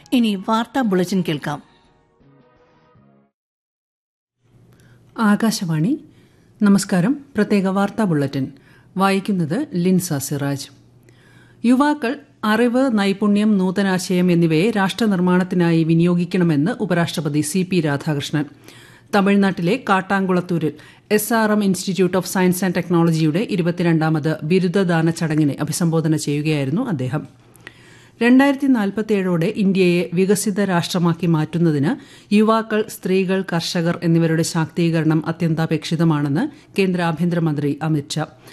ഇനി വാർത്താ ബുള്ളറ്റിൻ കേൾക്കാം ആകാശവാണി നമസ്കാരം പ്രത്യേക വാർത്താ ബുള്ളറ്റിൻ വായിക്കുന്നത് ലിൻസ സിറാജ് യുവാക്കൾ അറിവ് നൈപുണ്യം നൂതനാശയം എന്നിവയെ രാഷ്ട്രനിർമ്മാണത്തിനായി വിനിയോഗിക്കണമെന്ന് ഉപരാഷ്ട്രപതി സി പി രാധാകൃഷ്ണൻ തമിഴ്നാട്ടിലെ കാട്ടാങ്കുളത്തൂരിൽ S R M institute of science and ടെക്നോളജിയുടെ ഇരുപത്തിരണ്ടാമത് ബിരുദദാന ചടങ്ങിനെ അഭിസംബോധന ചെയ്യുകയായിരുന്നു അദ്ദേഹം രണ്ടായിരത്തി നാൽപ്പത്തിയേഴോടെ ഇന്ത്യയെ വികസിത രാഷ്ട്രമാക്കി മാറ്റുന്നതിന് യുവാക്കൾ സ്ത്രീകൾ കർഷകർ എന്നിവരുടെ ശാക്തീകരണം അത്യന്താപേക്ഷിതമാണെന്ന് കേന്ദ്ര ആഭ്യന്തരമന്ത്രി അമിത്ഷാ